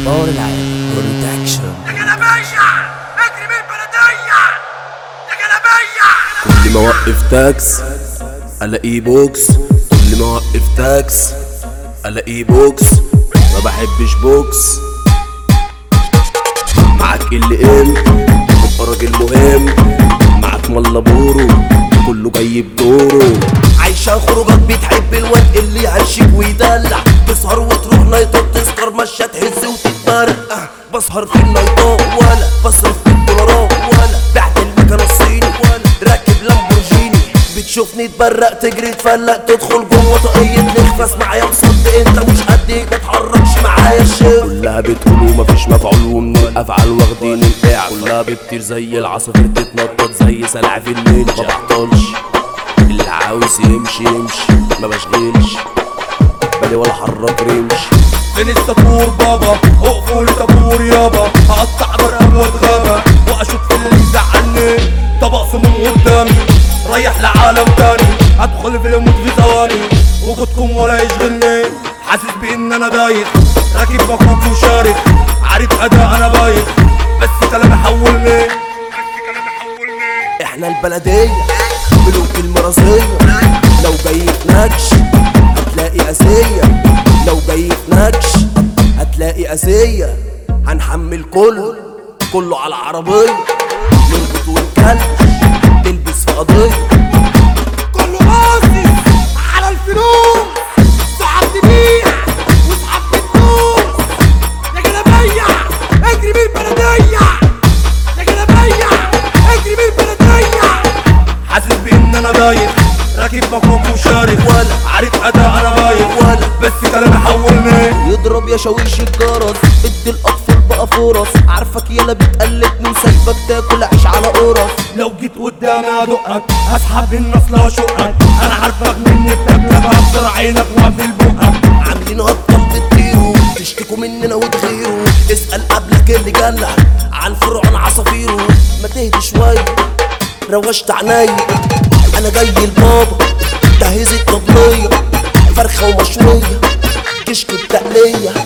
باور العالم برودكشن يا جلابية اجري من البلدية يا جلابية كل ما اوقف تاكس الاقيه بوكس كل ما اوقف تاكس الاقيه بوكس ما بحبش بوكس معاك اللي ام تبقى راجل مهم معاك ملا بورو كله جاي بدوره عايشة خروجات بتحب الواد اللي يعشق ويدلع تسهر وتروح نايتات تسكر مشة تهز وتتمرقع بسهر في النايتات ولا بصرف في الدولارات ولا بعت المكنة الصيني ولا راكب لامبورجيني بتشوفني تبرق تجري تفلق تدخل جوه طاقية نخفس معايا مصد انت مش قدي ما تحركش معايا الشيف كلها بتقول ومفيش مفعول ومن الافعال واخدين الفعل كلها بتطير زي العصافير تتنطط زي سلاحف النينجا ما بعطلش اللي عاوز يمشي يمشي ما بشغلش بالي ولا حرك رمش فين السطور بابا اقفوا لي طابور يابا هقطع برقم واتغابى واشوف اللي يزعلني طبق سموم قدامي رايح لعالم تاني ادخل في الموت في ثواني وجودكم ولا يشغلني حاسس بان انا دايخ راكب مكوك وشارك عارف اداء انا بايخ بس كلامي حولني احنا البلدية ملوك المرازية لو جاي في نكش هتلاقي أذية لو جاي في نكش هتلاقي أذية هنحمل كله كله على عربية نربط ونكلش تلبس في قضية كله باصص على الفلوس صعب تبيع وصعب بتدوس يا جلابية اجري من البلدية يا جلابية اجري من البلدية حاسس بان انا دايخ راكب مكوك وشارك ولا عارف اداء انا بايخ ولا بس كلامي حولني يضرب يا شاويش الجرس ادي الاطفال بقى فرص عارفك يلا بتقلدني وسايبك تاكل عيش على قرص لو جيت قدامي ادقك هسحب النصل واشقك انا عارفك مني بتاكلك هكسر عينك واقفل بقك عاملين هطل بتطيروا تشتكوا مننا وتغيروا اسأل قبلك اللي جلع عن فرعون عصافيره ما تهدي شوية روشت عينيا انا جاي البابا جهزت طبلية فرخة ومشوية كشك التقلية